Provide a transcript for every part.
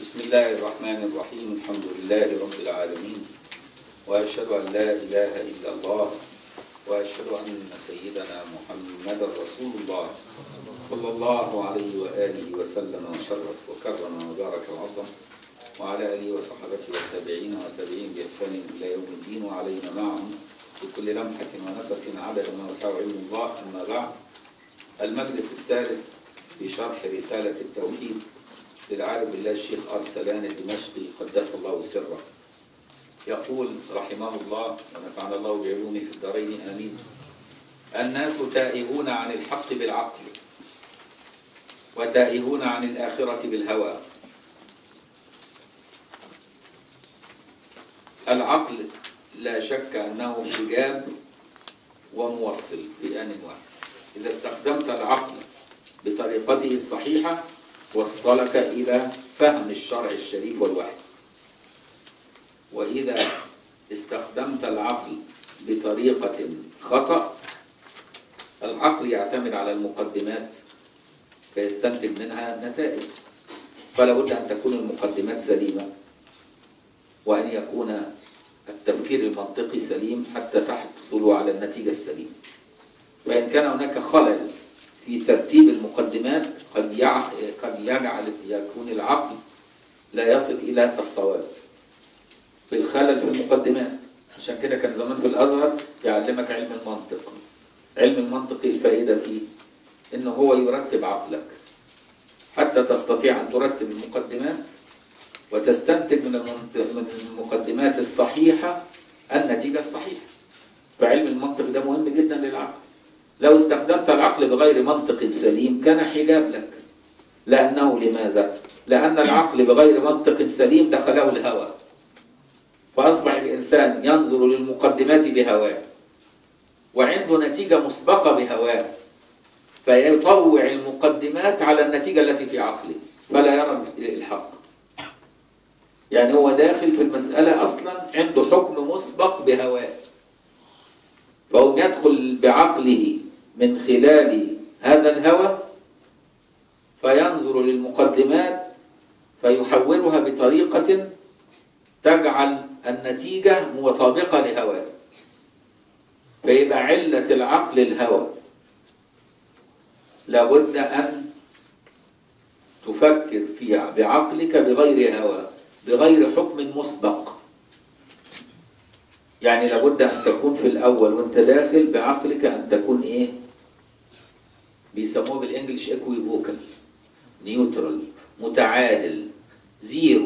بسم الله الرحمن الرحيم الحمد لله رب العالمين وأشهد أن لا إله إلا الله وأشهد أن سيدنا محمد رسول الله صلى الله عليه وآله وسلم وشرف وكرم وبارك وعظم وعلى آله وصحبه والتابعين والتابعين بإحسان إلى يوم الدين وعلينا معهم بكل لمحة ونفس عدد ما وسع علم الله أما بعد المجلس الثالث في شرح رسالة التوحيد للعالم بالله الشيخ أرسلان الدمشقي قدس الله سره يقول رحمه الله ونفعنا الله بعلومه في الدارين آمين الناس تائهون عن الحق بالعقل وتائهون عن الآخرة بالهوى العقل لا شك أنه حجاب وموصل في آن واحد إذا استخدمت العقل بطريقته الصحيحة وصلك إلى فهم الشرع الشريف والوحي وإذا استخدمت العقل بطريقة خطأ العقل يعتمد على المقدمات فيستنتج منها نتائج فلا بد أن تكون المقدمات سليمة وأن يكون التفكير المنطقي سليم حتى تحصلوا على النتيجة السليمة وإن كان هناك خلل في ترتيب المقدمات قد قد يجعل يكون العقل لا يصل إلى الصواب في الخلل في المقدمات عشان كده كان زمان في الأزهر يعلمك علم المنطق علم المنطق الفائدة فيه إنه هو يرتب عقلك حتى تستطيع أن ترتب المقدمات وتستنتج من من المقدمات الصحيحة النتيجة الصحيحة فعلم المنطق ده مهم جدا للعقل لو استخدمت العقل بغير منطق سليم كان حجاب لك لأنه لماذا؟ لأن العقل بغير منطق سليم دخله الهوى فأصبح الإنسان ينظر للمقدمات بهواه وعنده نتيجة مسبقة بهواه فيطوع المقدمات على النتيجة التي في عقله فلا يرى الحق يعني هو داخل في المسألة أصلا عنده حكم مسبق بهواه فهو يدخل بعقله من خلال هذا الهوى فينظر للمقدمات فيحورها بطريقة تجعل النتيجة مطابقة لهواه فيبقى علة العقل الهوى لابد أن تفكر في بعقلك بغير هوى بغير حكم مسبق يعني لابد أن تكون في الأول وانت داخل بعقلك أن تكون إيه بيسموه بالإنجليش equivocal نيوترال متعادل زيرو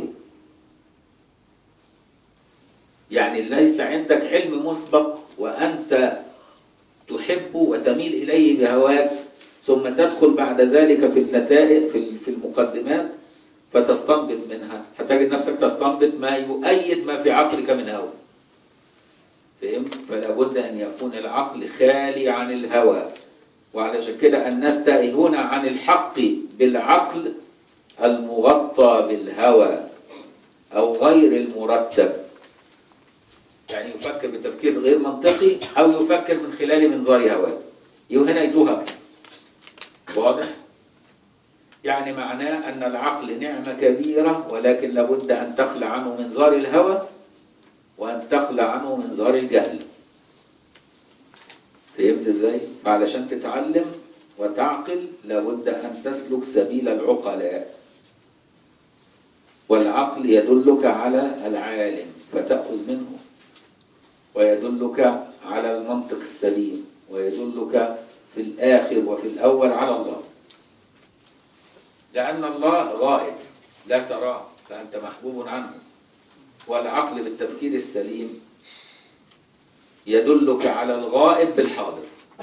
يعني ليس عندك علم مسبق وأنت تحب وتميل إليه بهواك ثم تدخل بعد ذلك في النتائج في المقدمات فتستنبط منها هتجد نفسك تستنبط ما يؤيد ما في عقلك من هوى فهمت؟ فلا بد أن يكون العقل خالي عن الهوى وعلشان كده الناس تائهون عن الحق بالعقل المغطى بالهوى أو غير المرتب يعني يفكر بتفكير غير منطقي أو يفكر من خلال منظار هواه وهنا يتوهك واضح؟ يعني معناه أن العقل نعمة كبيرة ولكن لابد أن تخلع عنه منظار الهوى وأن تخلع عنه منظار الجهل فهمت ازاي؟ علشان تتعلم وتعقل لابد أن تسلك سبيل العقلاء والعقل يدلك على العالم فتأخذ منه ويدلك على المنطق السليم ويدلك في الآخر وفي الأول على الله لأن الله غائب لا تراه فأنت محبوب عنه والعقل بالتفكير السليم يدلك على الغائب بالحاضر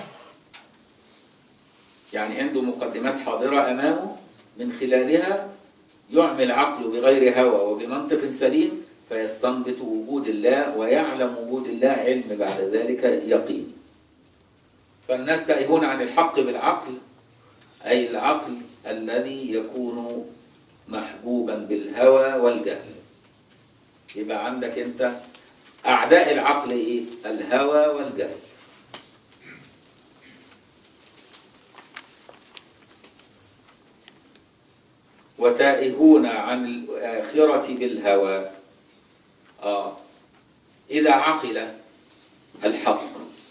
يعني عنده مقدمات حاضرة أمامه من خلالها يعمل عقله بغير هوى وبمنطق سليم فيستنبط وجود الله ويعلم وجود الله علم بعد ذلك يقين فالناس تائهون عن الحق بالعقل أي العقل الذي يكون محبوبا بالهوى والجهل يبقى عندك انت اعداء العقل ايه الهوى والجهل وتائهون عن الآخرة بالهوى آه إذا عقل الحق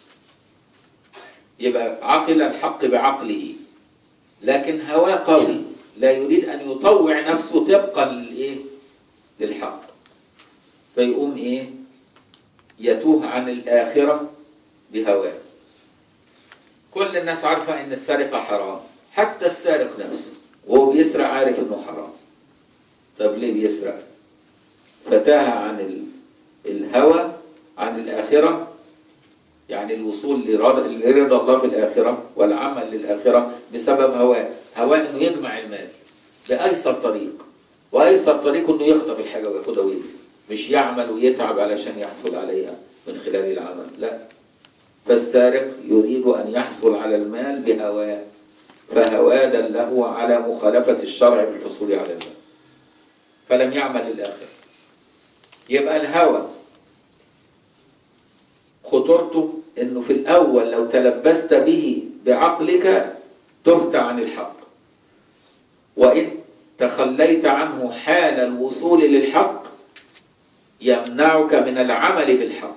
يبقى عقل الحق بعقله لكن هواه قوي لا يريد أن يطوع نفسه طبقا للإيه؟ للحق فيقوم إيه؟ يتوه عن الآخرة بهواه كل الناس عارفة إن السرقة حرام حتى السارق نفسه وهو بيسرق عارف إنه حرام طب ليه بيسرق؟ فتاه عن ال- الهوى عن الآخرة يعني الوصول لرضا لرضا الله في الآخرة والعمل للآخرة بسبب هواه هواه إنه يجمع المال بأيسر طريق وأيسر طريق إنه يخطف الحاجة وياخدها ويجري مش يعمل ويتعب علشان يحصل عليها من خلال العمل لا فالسارق يريد أن يحصل على المال بهواه فهواه دله على مخالفة الشرع في الحصول على المال فلم يعمل للآخرة يبقى الهوى خطورته انه في الاول لو تلبست به بعقلك تهت عن الحق وان تخليت عنه حال الوصول للحق يمنعك من العمل بالحق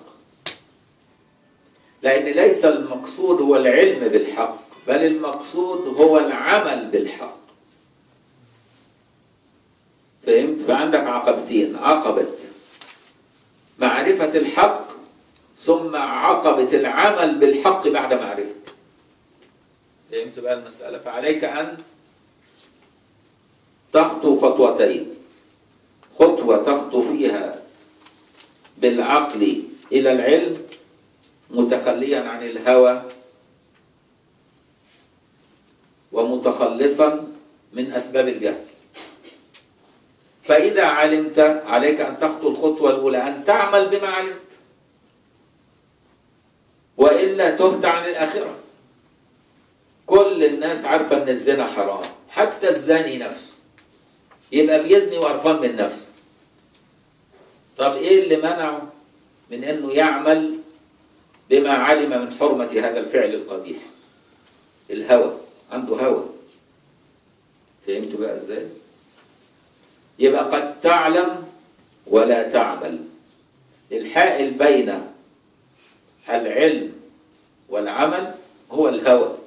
لان ليس المقصود هو العلم بالحق بل المقصود هو العمل بالحق فهمت فعندك عقبتين عقبه معرفه الحق ثم عقبة العمل بالحق بعد معرفة فهمت بقى المسألة فعليك أن تخطو خطوتين خطوة تخطو فيها بالعقل إلى العلم متخليا عن الهوى ومتخلصا من أسباب الجهل فإذا علمت عليك أن تخطو الخطوة الأولى أن تعمل بما علمت وإلا تهت عن الآخرة كل الناس عارفة أن الزنا حرام حتى الزاني نفسه يبقى بيزني وقرفان من نفسه طب إيه اللي منعه من أنه يعمل بما علم من حرمة هذا الفعل القبيح الهوى عنده هوى فهمت بقى ازاي يبقى قد تعلم ولا تعمل الحائل بين العلم والعمل هو الهوى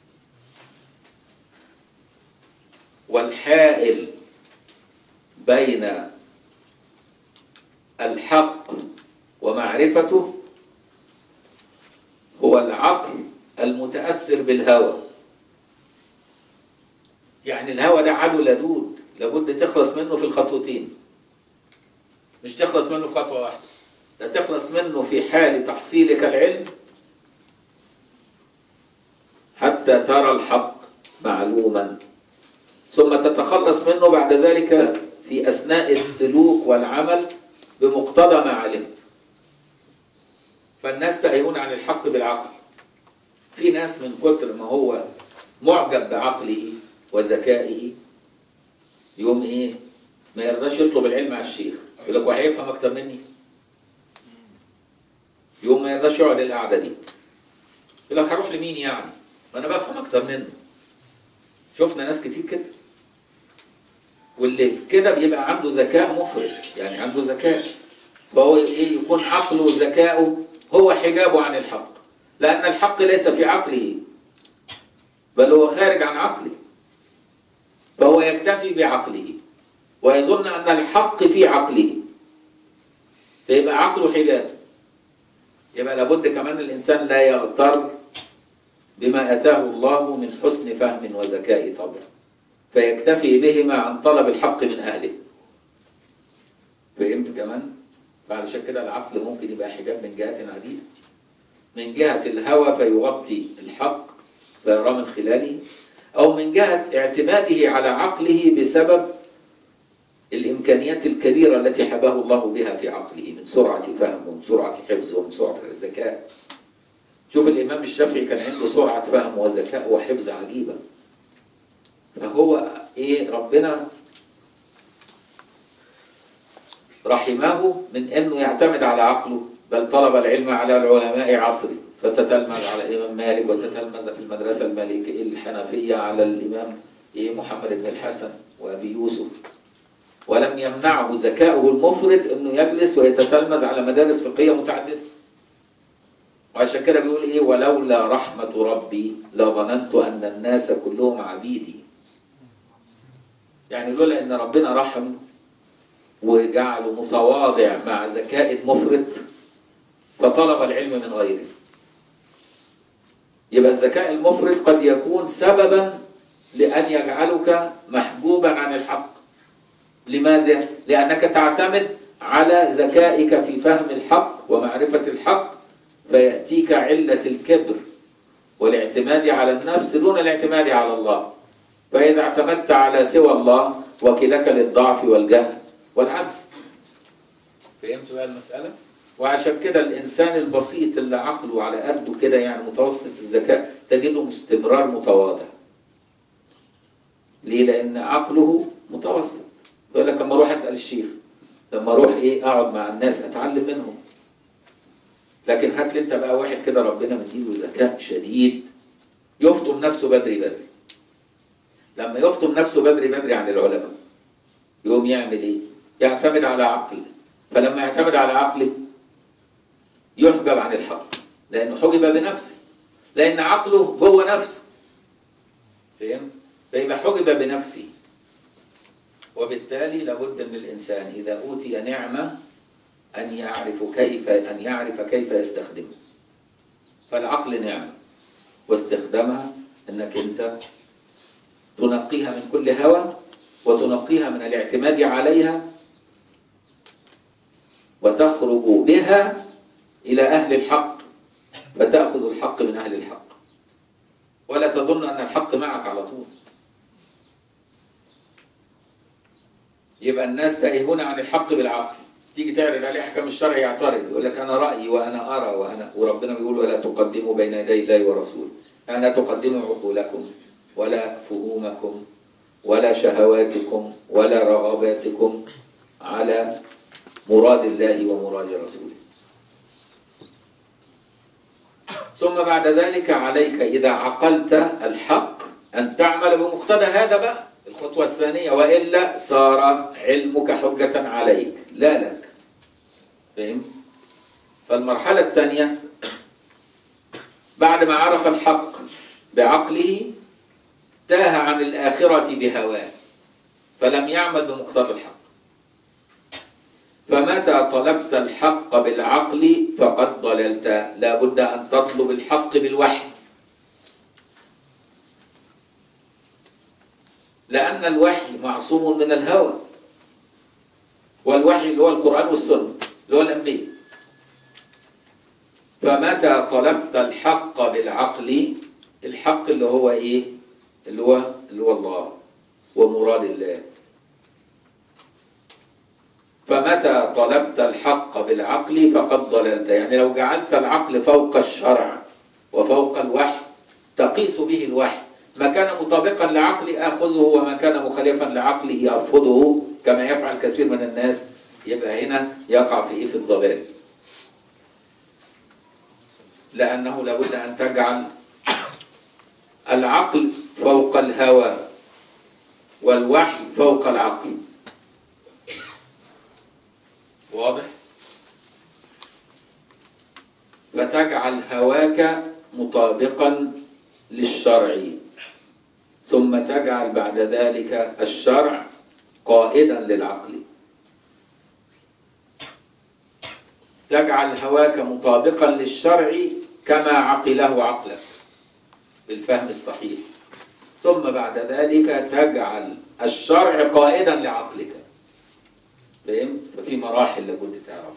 والحائل بين الحق ومعرفته هو العقل المتأثر بالهوى يعني الهوى ده عدو لدود لابد تخلص منه في الخطوتين مش تخلص منه في خطوة واحدة ده تخلص منه في حال تحصيلك العلم حتى ترى الحق معلوما ثم تتخلص منه بعد ذلك في أثناء السلوك والعمل بمقتضى ما علمت فالناس تأيون عن الحق بالعقل في ناس من كتر ما هو معجب بعقله وذكائه يوم ايه ما يرضاش يطلب العلم على الشيخ يقول لك هو هيفهم اكتر مني يوم ما يرضاش يقعد القعده دي يقول لك هروح لمين يعني ما انا بفهم اكتر منه شفنا ناس كتير كده واللي كده بيبقى عنده ذكاء مفرط يعني عنده ذكاء فهو ايه يكون عقله وذكائه هو حجابه عن الحق لان الحق ليس في عقله بل هو خارج عن عقله فهو يكتفي بعقله ويظن ان الحق في عقله فيبقى عقله حجاب يبقى لابد كمان الانسان لا يغتر بما اتاه الله من حسن فهم وذكاء طبع فيكتفي بهما عن طلب الحق من اهله فهمت كمان فعلشان كده العقل ممكن يبقى حجاب من جهات عديده من جهه الهوى فيغطي الحق فيراه من خلاله أو من جهة اعتماده على عقله بسبب الإمكانيات الكبيرة التي حباه الله بها في عقله من سرعة فهم ومن سرعة حفظ ومن سرعة ذكاء شوف الإمام الشافعي كان عنده سرعة فهم وذكاء وحفظ عجيبة فهو إيه ربنا رحمه من أنه يعتمد على عقله بل طلب العلم على العلماء عصره فتتلمذ على الإمام مالك وتتلمذ في المدرسة المالكية الحنفية على الإمام إيه محمد بن الحسن وأبي يوسف ولم يمنعه ذكاؤه المفرط انه يجلس ويتتلمذ على مدارس فقهيه متعدده. وعشان كده بيقول ايه ولولا رحمه ربي لظننت ان الناس كلهم عبيدي. يعني لولا ان ربنا رحم وجعله متواضع مع ذكاء مفرط فطلب العلم من غيره. يبقى الذكاء المفرط قد يكون سببا لان يجعلك محجوبا عن الحق. لماذا؟ لأنك تعتمد على ذكائك في فهم الحق ومعرفة الحق فيأتيك علة الكبر والاعتماد على النفس دون الاعتماد على الله فإذا اعتمدت على سوى الله وكلك للضعف والجهل والعجز فهمت بقى المسألة؟ وعشان كده الإنسان البسيط اللي عقله على قده كده يعني متوسط الذكاء تجده استمرار متواضع ليه؟ لأن عقله متوسط يقول لك لما اروح اسال الشيخ لما اروح ايه اقعد مع الناس اتعلم منهم لكن هات لي انت بقى واحد كده ربنا مديله ذكاء شديد يفطم نفسه بدري بدري لما يفطم نفسه بدري بدري عن العلماء يقوم يعمل ايه يعتمد على عقله فلما يعتمد على عقله يحجب عن الحق لانه حجب بنفسه لان عقله جوه نفسه فهم فيبقى حجب بنفسه وبالتالي لابد من الإنسان إذا أوتي نعمة أن يعرف كيف أن يعرف كيف يستخدمها فالعقل نعمة واستخدامها أنك أنت تنقيها من كل هوى وتنقيها من الاعتماد عليها وتخرج بها إلى أهل الحق فتأخذ الحق من أهل الحق ولا تظن أن الحق معك على طول يبقى الناس تائهون عن الحق بالعقل تيجي تعرض عليه احكام الشرع يعترض يقول لك انا رايي وانا ارى وانا وربنا بيقول ولا تقدموا بين يدي الله ورسوله يعني لا تقدموا عقولكم ولا فهومكم ولا شهواتكم ولا رغباتكم على مراد الله ومراد رسوله ثم بعد ذلك عليك اذا عقلت الحق ان تعمل بمقتضى هذا بقى الخطوة الثانية وإلا صار علمك حجة عليك لا لك فهم؟ فالمرحلة الثانية بعد ما عرف الحق بعقله تاه عن الآخرة بهواه فلم يعمل بمقتضى الحق فمتى طلبت الحق بالعقل فقد ضللت لا بد أن تطلب الحق بالوحي لأن الوحي معصوم من الهوى والوحي اللي هو القرآن والسنة اللي هو الأنبياء فمتى طلبت الحق بالعقل الحق اللي هو إيه؟ اللي هو اللي هو الله ومراد الله فمتى طلبت الحق بالعقل فقد ضللت يعني لو جعلت العقل فوق الشرع وفوق الوحي تقيس به الوحي ما كان مطابقا لعقلي آخذه وما كان مخالفا لعقله أرفضه كما يفعل كثير من الناس يبقى هنا يقع في إيه في الضلال لأنه لابد أن تجعل العقل فوق الهوى والوحي فوق العقل واضح فتجعل هواك مطابقا للشرع ثم تجعل بعد ذلك الشرع قائدا للعقل تجعل هواك مطابقا للشرع كما عقله عقلك بالفهم الصحيح ثم بعد ذلك تجعل الشرع قائدا لعقلك فهمت؟ ففي مراحل لابد تعرفها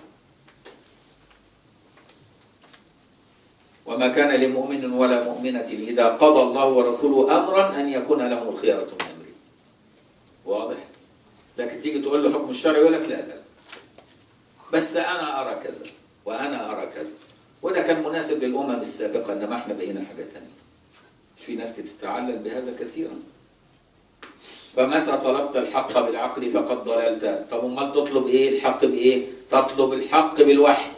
وما كان لمؤمن ولا مؤمنة إذا قضى الله ورسوله أمرا أن يكون لهم الخيرة من أمره واضح؟ لكن تيجي تقول له حكم الشرع يقول لك لا لا بس أنا أرى كذا وأنا أرى كذا وده كان مناسب للأمم السابقة إنما إحنا بقينا حاجة تانية مش في ناس بتتعلل بهذا كثيرا فمتى طلبت الحق بالعقل فقد ضللت طب امال تطلب ايه الحق بايه تطلب الحق بالوحي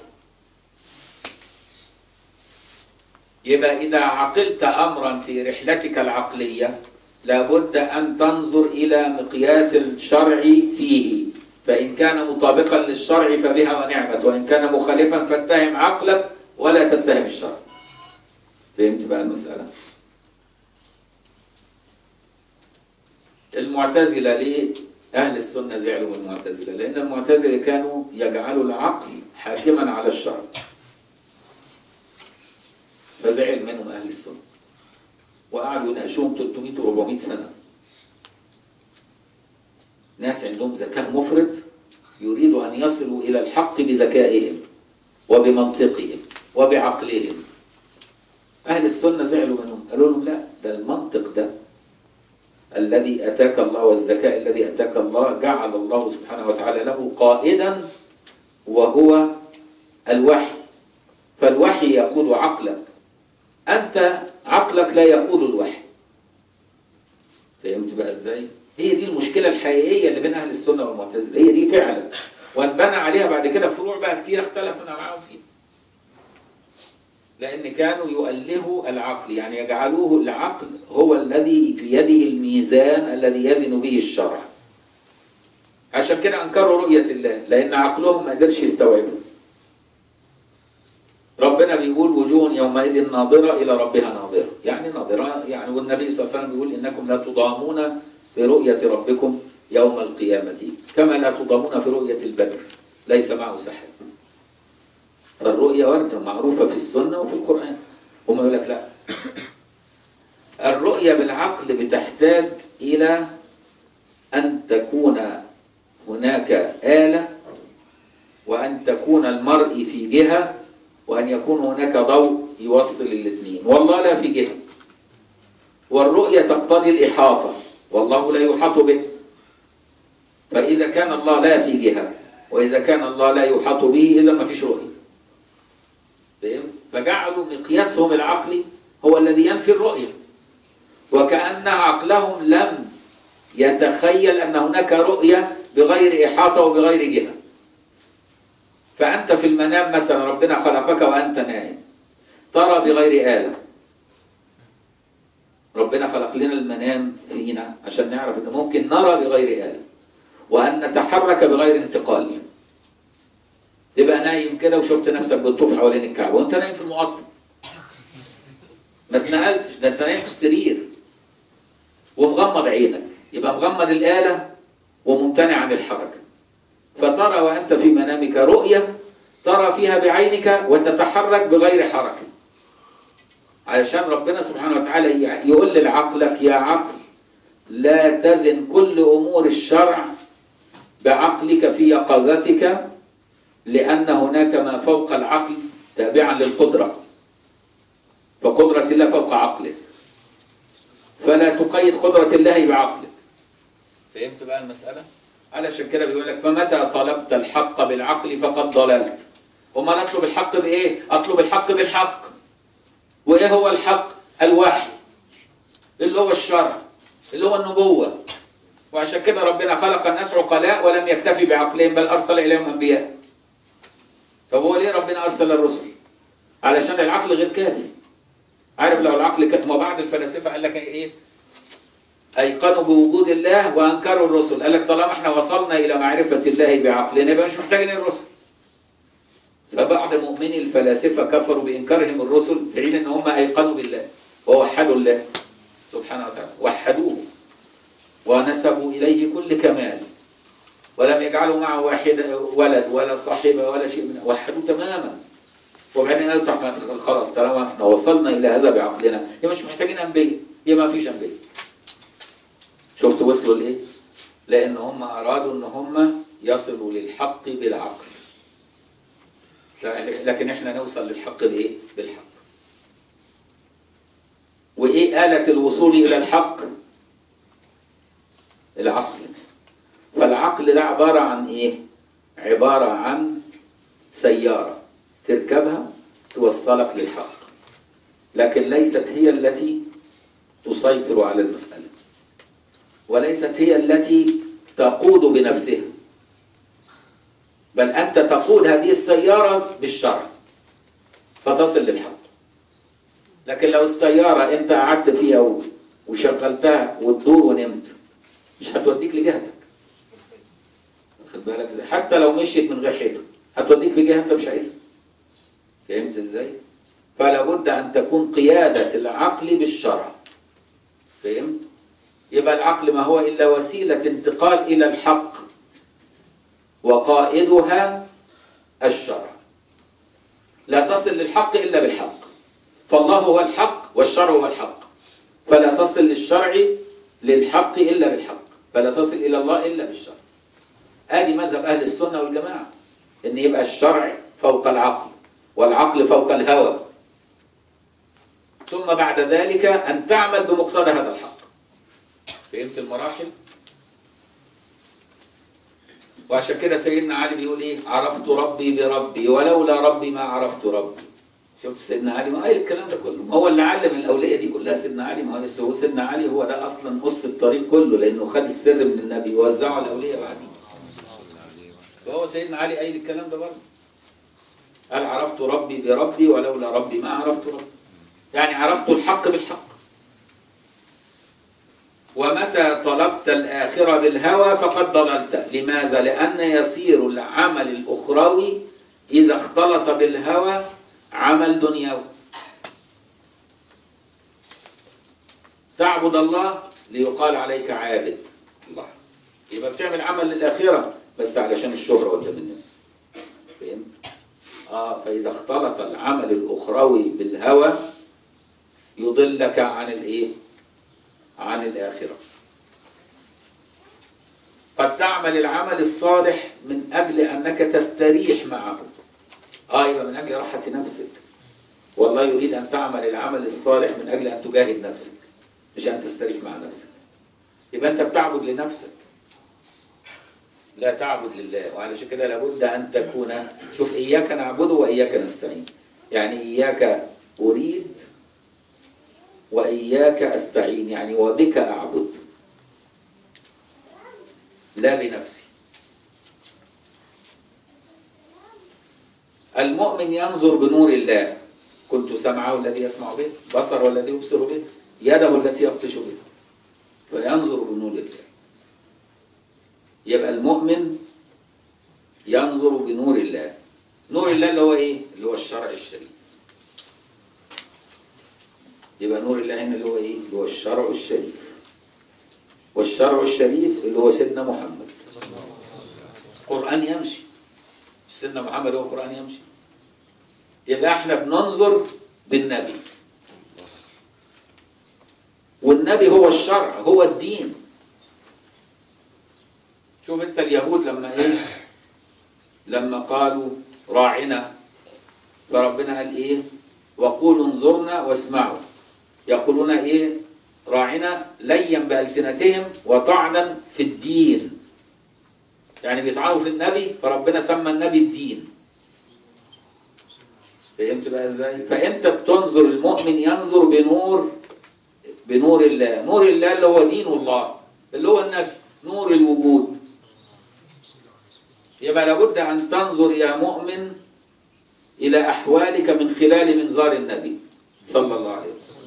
يبقى اذا عقلت امرا في رحلتك العقليه لابد أن تنظر إلى مقياس الشرع فيه فإن كان مطابقا للشرع فبها ونعمت وإن كان مخالفا فاتهم عقلك ولا تتهم الشرع فهمت بقى المسألة المعتزلة ليه أهل السنة زعلوا من المعتزلة لأن المعتزلة كانوا يجعلوا العقل حاكما على الشرع فزعل منهم أهل السنة وقعدوا يناقشوهم 300 و 400 سنة ناس عندهم ذكاء مفرط يريدوا أن يصلوا إلى الحق بذكائهم وبمنطقهم وبعقلهم أهل السنة زعلوا منهم قالوا لهم لا ده المنطق ده الذي أتاك الله والذكاء الذي أتاك الله جعل الله سبحانه وتعالى له قائدا وهو الوحي فالوحي يقود عقلك أنت عقلك لا يقود الوحي فهمت بقى ازاي؟ هي دي المشكلة الحقيقية اللي بين أهل السنة والمعتزلة هي دي فعلا وانبنى عليها بعد كده فروع بقى كتير اختلفنا معاهم فيها لأن كانوا يؤلهوا العقل يعني يجعلوه العقل هو الذي بيده الميزان الذي يزن به الشرع عشان كده أنكروا رؤية الله لأن عقلهم ما قدرش يستوعبه ربنا بيقول وجوه يومئذ ناظرة إلى ربها ناظرة يعني ناظرة يعني والنبي صلى الله عليه وسلم بيقول إنكم لا تضامون في رؤية ربكم يوم القيامة كما لا تضامون في رؤية البدر ليس معه سحر فالرؤية وردة معروفة في السنة وفي القرآن هم يقول لك لا الرؤية بالعقل بتحتاج إلى أن تكون هناك آلة وأن تكون المرء في جهة وأن يكون هناك ضوء يوصل الاثنين والله لا في جهة والرؤية تقتضي الإحاطة والله لا يحاط به فإذا كان الله لا في جهة وإذا كان الله لا يحاط به إذا ما فيش رؤية فهم؟ فجعلوا مقياسهم العقلي هو الذي ينفي الرؤية وكأن عقلهم لم يتخيل أن هناك رؤية بغير إحاطة وبغير جهة فأنت في المنام مثلا ربنا خلقك وأنت نائم ترى بغير آلة ربنا خلق لنا المنام فينا عشان نعرف أن ممكن نرى بغير آلة وأن نتحرك بغير انتقال تبقى نايم كده وشفت نفسك بتطوف حوالين الكعبة وأنت نايم في المقطم ما اتنقلتش ده أنت نايم في السرير ومغمض عينك يبقى مغمض الآلة وممتنع عن الحركة فترى وأنت في منامك رؤية ترى فيها بعينك وتتحرك بغير حركة علشان ربنا سبحانه وتعالى يقول لعقلك يا عقل لا تزن كل أمور الشرع بعقلك في يقظتك لأن هناك ما فوق العقل تابعا للقدرة فقدرة الله فوق عقلك فلا تقيد قدرة الله بعقلك فهمت بقى المسألة؟ علشان كده بيقول لك فمتى طلبت الحق بالعقل فقد ضللت وما نطلب الحق بايه اطلب الحق بالحق وايه هو الحق الوحي اللي هو الشرع اللي هو النبوة وعشان كده ربنا خلق الناس عقلاء ولم يكتفي بعقلهم بل ارسل اليهم انبياء طب هو ليه ربنا ارسل الرسل علشان العقل غير كافي عارف لو العقل كان ما بعض الفلاسفه قال لك ايه أيقنوا بوجود الله وأنكروا الرسل قال لك طالما احنا وصلنا إلى معرفة الله بعقلنا يبقى مش محتاجين الرسل فبعض مؤمني الفلاسفة كفروا بإنكارهم الرسل في حين إن هم أيقنوا بالله ووحدوا الله سبحانه وتعالى وحدوه ونسبوا إليه كل كمال ولم يجعلوا معه واحد ولد ولا صاحبة ولا شيء من وحدوه تماما وبعدين قالوا خلاص طالما احنا وصلنا إلى هذا بعقلنا يبقى مش محتاجين أنبياء يبقى ما فيش أنبياء شفت وصلوا لايه لان هم ارادوا ان هم يصلوا للحق بالعقل لكن احنا نوصل للحق بايه بالحق وايه آلة الوصول الى الحق العقل فالعقل ده عبارة عن ايه عبارة عن سيارة تركبها توصلك للحق لكن ليست هي التي تسيطر على المسألة وليست هي التي تقود بنفسها بل أنت تقود هذه السيارة بالشرع فتصل للحق لكن لو السيارة أنت قعدت فيها وشغلتها وتدور ونمت مش هتوديك لجهتك واخد بالك ازاي حتى لو مشيت من غير حيطه هتوديك في جهه انت مش عايزها فهمت ازاي فلا بد ان تكون قياده العقل بالشرع فهمت يبقى العقل ما هو الا وسيله انتقال الى الحق وقائدها الشرع لا تصل للحق الا بالحق فالله هو الحق والشرع هو الحق فلا تصل للشرع للحق الا بالحق فلا تصل الى الله الا بالشرع ادي مذهب اهل السنه والجماعه ان يبقى الشرع فوق العقل والعقل فوق الهوى ثم بعد ذلك ان تعمل بمقتضى هذا الحق فهمت المراحل وعشان كده سيدنا علي بيقول ايه عرفت ربي بربي ولولا ربي ما عرفت ربي شفت سيدنا علي ما قال الكلام ده كله ما هو اللي علم الاوليه دي كلها سيدنا علي ما هو هو سيدنا علي هو ده اصلا قص الطريق كله لانه خد السر من النبي ووزعه على الاولياء بعدين فهو سيدنا علي قايل الكلام ده برضه قال عرفت ربي بربي ولولا ربي ما عرفت ربي يعني عرفت الحق بالحق ومتى طلبت الآخرة بالهوى فقد ضللت لماذا؟ لأن يصير العمل الأخروي إذا اختلط بالهوى عمل دنيوي تعبد الله ليقال عليك عابد الله يبقى بتعمل عمل للآخرة بس علشان الشهرة قدام الناس فهمت؟ آه فإذا اختلط العمل الأخروي بالهوى يضلك عن الإيه؟ عن الآخرة قد تعمل العمل الصالح من أجل أنك تستريح معه آه يبقى من أجل راحة نفسك والله يريد أن تعمل العمل الصالح من أجل أن تجاهد نفسك مش أن تستريح مع نفسك يبقى أنت بتعبد لنفسك لا تعبد لله وعلشان كده لابد أن تكون شوف إياك نعبد وإياك نستعين يعني إياك أريد وإياك أستعين يعني وبك أعبد لا بنفسي المؤمن ينظر بنور الله كنت سمعه الذي يسمع به بصر والذي يبصر به يده التي يبطش بها فينظر بنور الله يبقى المؤمن ينظر بنور الله نور الله اللي هو ايه اللي هو الشرع الشريف يبقى نور الله هنا اللي هو ايه اللي هو الشرع الشريف والشرع الشريف اللي هو سيدنا محمد قرآن يمشي سيدنا محمد هو قرآن يمشي يبقى احنا بننظر بالنبي والنبي هو الشرع هو الدين شوف انت اليهود لما ايه لما قالوا راعنا فربنا قال ايه وقولوا انظرنا واسمعوا يقولون ايه راعنا ليا بألسنتهم وطعنا في الدين يعني بيطعنوا في النبي فربنا سمى النبي الدين فهمت بقى ازاي فانت بتنظر المؤمن ينظر بنور بنور الله نور الله اللي هو دين الله اللي هو النبي نور الوجود يبقى لابد ان تنظر يا مؤمن الى احوالك من خلال منظار النبي صلى الله عليه وسلم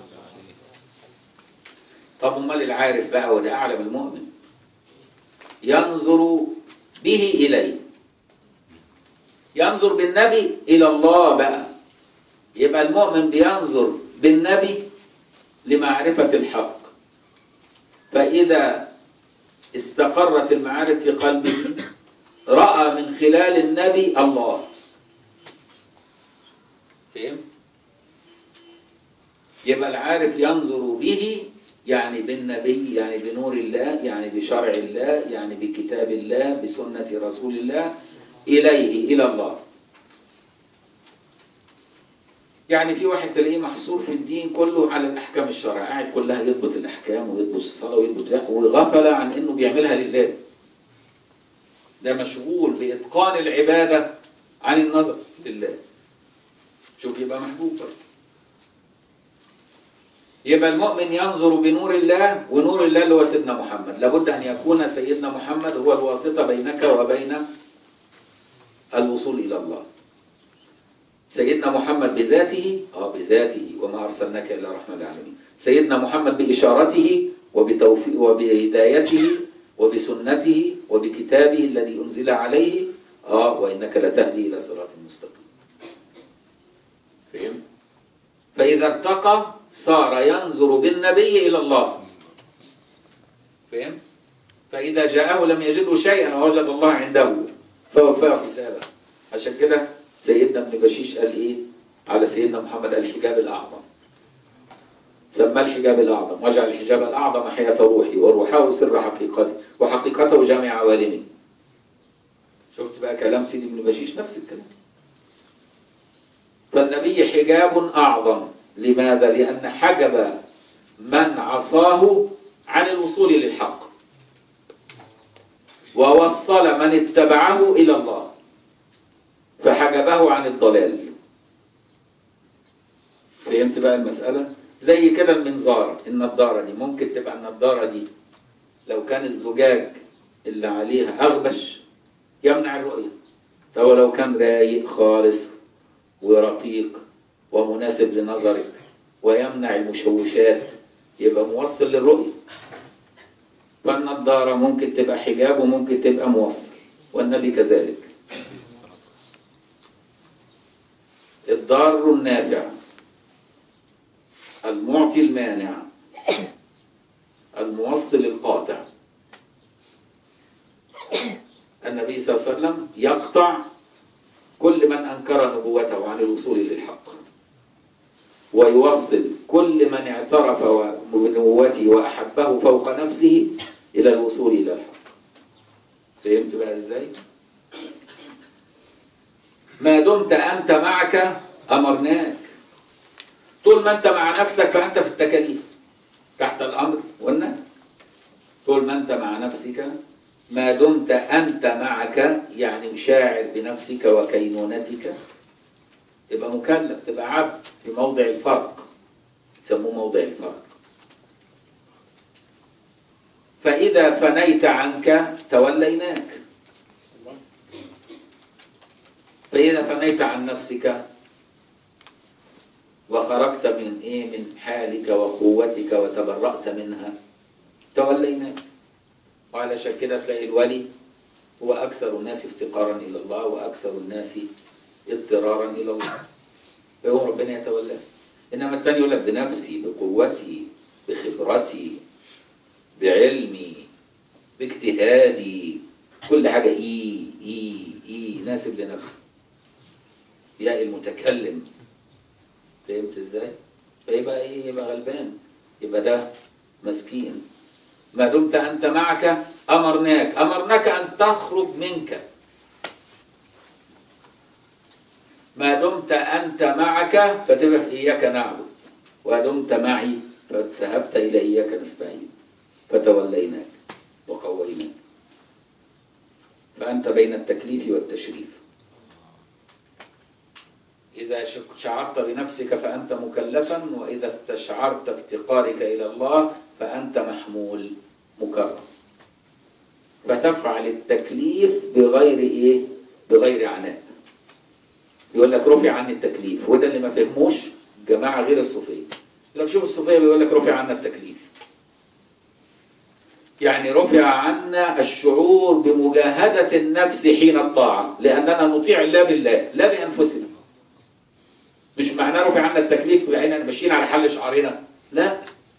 طب امال العارف بقى وده اعلم المؤمن ينظر به اليه ينظر بالنبي الى الله بقى يبقى المؤمن بينظر بالنبي لمعرفة الحق فإذا استقرت المعارف في قلبه رأى من خلال النبي الله فهم؟ يبقى العارف ينظر به يعني بالنبي يعني بنور الله يعني بشرع الله يعني بكتاب الله بسنة رسول الله إليه إلى الله يعني في واحد تلاقيه محصور في الدين كله على الأحكام الشرعية قاعد كلها يضبط الأحكام ويضبط الصلاة ويضبط ده وغفل عن إنه بيعملها لله ده مشغول بإتقان العبادة عن النظر لله شوف يبقى محبوب بقى. يبقى المؤمن ينظر بنور الله ونور الله اللي هو سيدنا محمد لابد أن يكون سيدنا محمد هو الواسطة بينك وبين الوصول إلى الله سيدنا محمد بذاته اه بذاته وما ارسلناك الا رحمه للعالمين سيدنا محمد بإشارته وبتوفيق وبهدايته وبسنته وبكتابه الذي أنزل عليه آه وإنك لتهدي إلى صراط مستقيم فهم؟ فإذا ارتقى صار ينظر بالنبي إلى الله فهم؟ فإذا جاءه لم يجده شيئا ووجد الله عنده فوفاه حسابه عشان كده سيدنا ابن بشيش قال إيه على سيدنا محمد الحجاب الأعظم سماه الحجاب الأعظم واجعل الحجاب الأعظم حياة روحي وروحه سر حقيقتي وحقيقته جامع عوالمي شفت بقى كلام سيدي ابن بشيش نفس الكلام فالنبي حجاب أعظم لماذا؟ لأن حجب من عصاه عن الوصول للحق ووصل من اتبعه إلى الله فحجبه عن الضلال فهمت بقى المسألة؟ زي كده المنظار النضارة دي ممكن تبقى النضارة دي لو كان الزجاج اللي عليها أغبش يمنع الرؤية طب لو كان رايق خالص ورقيق ومناسب لنظرك ويمنع المشوشات يبقى موصل للرؤية فالنضارة ممكن تبقى حجاب وممكن تبقى موصل والنبي كذلك الضار النافع المعطي المانع الموصل القاطع النبي صلى الله عليه وسلم يقطع كل من أنكر نبوته عن الوصول للحق ويوصل كل من اعترف بنبوته وأحبه فوق نفسه إلى الوصول إلى الحق فهمت بقى إزاي؟ ما دمت أنت معك أمرناك طول ما أنت مع نفسك فأنت في التكاليف تحت الأمر والنهي طول ما أنت مع نفسك ما دمت أنت معك يعني مشاعر بنفسك وكينونتك تبقى مكلف تبقى عبد في موضع الفرق يسموه موضع الفرق فإذا فنيت عنك توليناك فإذا فنيت عن نفسك وخرجت من إيه من حالك وقوتك وتبرأت منها توليناك وعلى كده تلاقي الولي هو أكثر الناس افتقارا إلى الله وأكثر الناس اضطرارا إلى الله فهو ربنا يتولاه إنما الثاني يقول لك بنفسي بقوتي بخبرتي بعلمي باجتهادي كل حاجة إي إي إي ناسب لنفسه يا المتكلم فهمت ازاي؟ فيبقى ايه يبقى غلبان يبقى ده مسكين ما دمت انت معك امرناك امرناك ان تخرج منك ما دمت انت معك فتبقى في اياك نعبد ودمت معي فذهبت الى اياك نستعين فتوليناك وقويناك فانت بين التكليف والتشريف إذا شعرت بنفسك فأنت مكلفا وإذا استشعرت افتقارك إلى الله فأنت محمول مكرم فتفعل التكليف بغير إيه؟ بغير عناء يقول لك رفع عني التكليف وده اللي ما فهموش جماعة غير الصوفية لو شوف الصوفية بيقول لك رفع عنا التكليف يعني رفع عنا الشعور بمجاهدة النفس حين الطاعة لأننا نطيع الله بالله لا بأنفسنا مش معناه رفع عنا التكليف بقينا ماشيين على حل شعرنا لا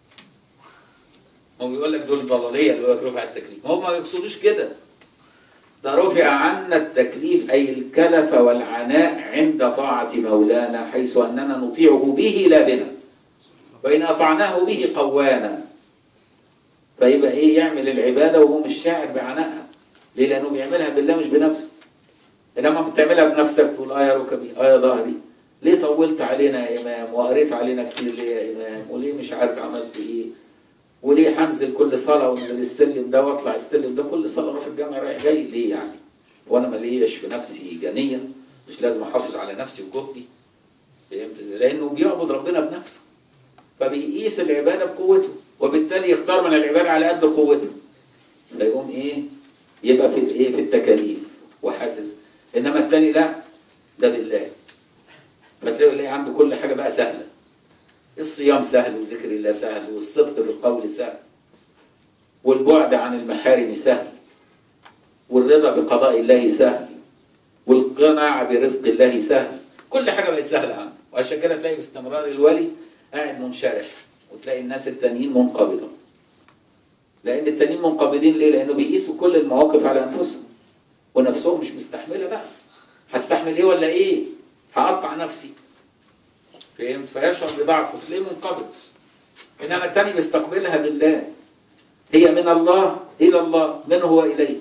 هو بيقول لك دول ضلاليه اللي هو رفع التكليف ما هم ما يقصدوش كده ده رفع عنا التكليف اي الكلف والعناء عند طاعه مولانا حيث اننا نطيعه به لا بنا وان اطعناه به قوانا فيبقى ايه يعمل العباده وهو مش شاعر بعنائها ليه لانه بيعملها بالله مش بنفسه انما بتعملها بنفسك تقول اه يا ركبي اه يا ظهري ليه طولت علينا يا إمام وقريت علينا كتير ليه يا إمام وليه مش عارف عملت إيه وليه هنزل كل صلاة وانزل السلم ده واطلع السلم ده كل صلاة اروح الجامع رايح جاي ليه يعني وانا ماليش في نفسي جنية مش لازم احافظ على نفسي وجهدي فهمت ازاي لانه بيعبد ربنا بنفسه فبيقيس العبادة بقوته وبالتالي يختار من العبادة على قد قوته فيقوم ايه يبقى في ايه في التكاليف وحاسس انما التاني لا ده بالله فتلاقي عنده كل حاجة بقى سهلة الصيام الصيام سهل وذكر الله سهل والصدق في القول سهل والبعد عن المحارم سهل والرضا بقضاء الله سهل والقناعة برزق الله سهل كل حاجة بقت سهلة عنه وعشان كده تلاقي باستمرار الولي قاعد منشرح وتلاقي الناس التانيين منقبضة لأن التانيين منقبضين ليه؟ لأنه بيقيسوا كل المواقف على أنفسهم ونفسهم مش مستحملة بقى هستحمل إيه ولا إيه؟ هقطع نفسي فهمت؟ فيشعر بضعفه تلاقيه منقبض إنما التاني بيستقبلها بالله هي من الله إلى الله منه وإليه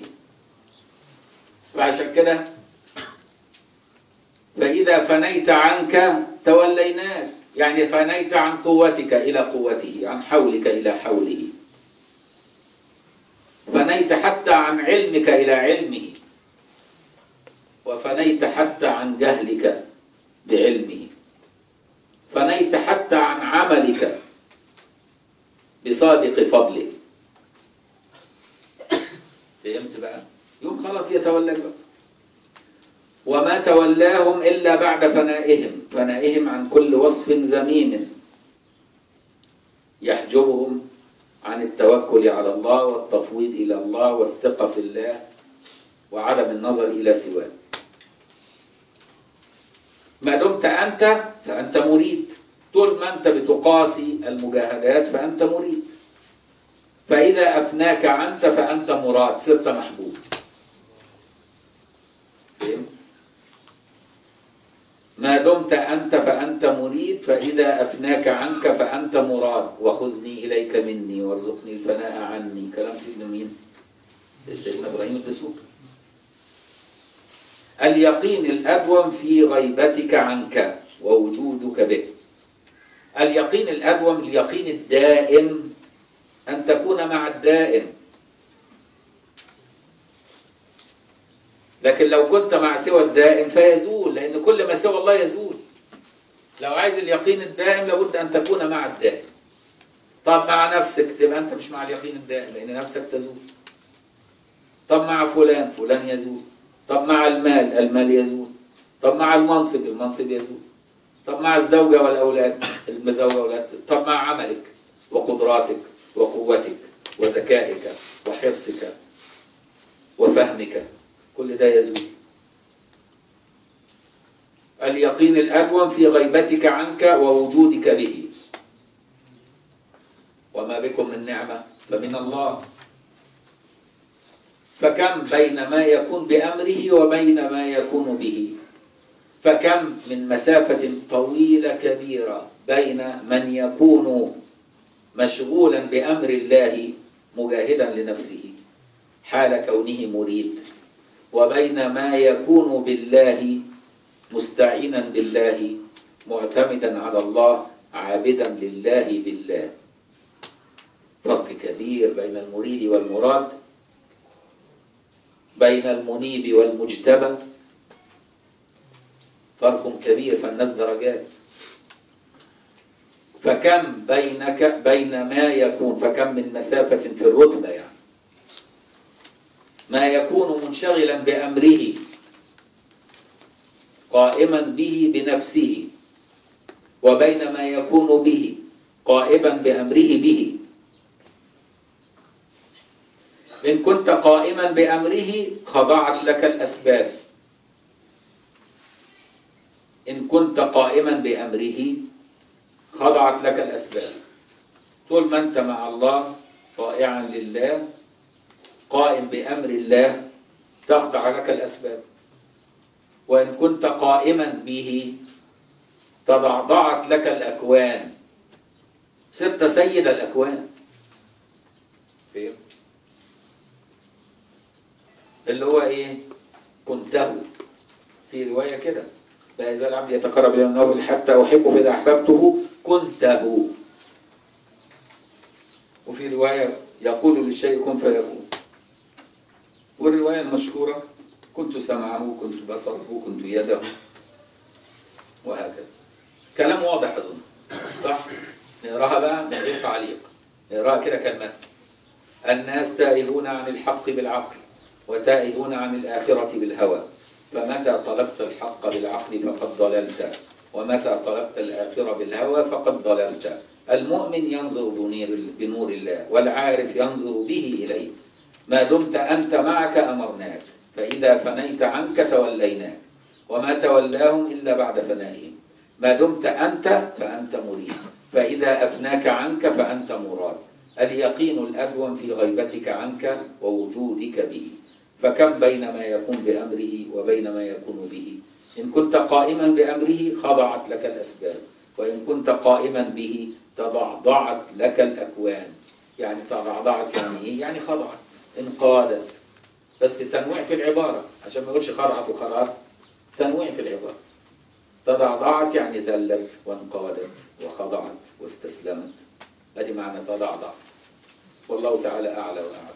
وعشان كده فإذا فنيت عنك توليناك يعني فنيت عن قوتك إلى قوته عن حولك إلى حوله فنيت حتى عن علمك إلى علمه وفنيت حتى عن جهلك بعلمه فنيت حتى عن عملك بسابق فضله فهمت بقى يوم خلاص يتولاك بقى وما تولاهم إلا بعد فنائهم فنائهم عن كل وصف ذميم يحجبهم عن التوكل على الله والتفويض إلى الله والثقة في الله وعدم النظر إلى سواه ما دمت أنت فأنت مريد طول ما أنت بتقاسي المجاهدات فأنت مريد فإذا أفناك عنك فأنت مراد صرت محبوب فهمت؟ ما دمت أنت فأنت مريد فإذا أفناك عنك فأنت مراد وخذني إليك مني وارزقني الفناء عني كلام سيدنا مين؟ سيدنا إبراهيم الدسوقي اليقين الأدوم في غيبتك عنك ووجودك به اليقين الأدوم اليقين الدائم أن تكون مع الدائم لكن لو كنت مع سوى الدائم فيزول لأن كل ما سوى الله يزول لو عايز اليقين الدائم لابد أن تكون مع الدائم طب مع نفسك تبقى أنت مش مع اليقين الدائم لأن نفسك تزول طب مع فلان فلان يزول طب مع المال المال يزول طب مع المنصب المنصب يزول طب مع الزوجة والأولاد الزوجة والأولاد طب مع عملك وقدراتك وقوتك وذكائك وحرصك وفهمك كل ده يزول اليقين الأدوم في غيبتك عنك ووجودك به وما بكم من نعمة فمن الله فكم بين ما يكون بأمره وبين ما يكون به فكم من مسافة طويلة كبيرة بين من يكون مشغولا بأمر الله مجاهدا لنفسه حال كونه مريد وبين ما يكون بالله مستعينا بالله معتمدا على الله عابدا لله بالله فرق كبير بين المريد والمراد بين المنيب والمجتبى فرق كبير فالناس درجات فكم بينك بين ما يكون فكم من مسافة في الرتبة يعني ما يكون منشغلا بأمره قائما به بنفسه وبين ما يكون به قائما بأمره به إن كنت قائما بأمره خضعت لك الأسباب إن كنت قائما بأمره خضعت لك الأسباب طول ما أنت مع الله طائعا لله قائم بأمر الله تخضع لك الأسباب وإن كنت قائما به تضعضعت لك الأكوان صرت سيد الأكوان فهم؟ اللي هو إيه كنته في رواية كده لا يزال العبد يتقرب إلى النوافل حتى أحبه فإذا أحببته كنته وفي رواية يقول للشيء كن فيكون والرواية المشهورة كنت سمعه كنت بصره كنت يده وهكذا كلام واضح أظن صح نقراها بقى من غير تعليق نقراها كده كلمات الناس تائهون عن الحق بالعقل وتائهون عن الآخرة بالهوى فمتى طلبت الحق بالعقل فقد ضللت ومتى طلبت الآخرة بالهوى فقد ضللت المؤمن ينظر بنير بنور الله والعارف ينظر به إليه ما دمت أنت معك أمرناك فإذا فنيت عنك توليناك وما تولاهم إلا بعد فنائهم ما دمت أنت فأنت مريد فإذا أفناك عنك فأنت مراد اليقين الأدوم في غيبتك عنك ووجودك به فكم بين ما يكون بأمره وبين ما يكون به إن كنت قائما بأمره خضعت لك الأسباب وإن كنت قائما به تضعضعت لك الأكوان يعني تضعضعت يعني إيه؟ يعني خضعت انقادت بس تنويع في العبارة عشان ما يقولش خضعت وخضعت تنويع في العبارة تضعضعت يعني ذلت وانقادت وخضعت واستسلمت ادي معنى تضعضع والله تعالى اعلى واعلم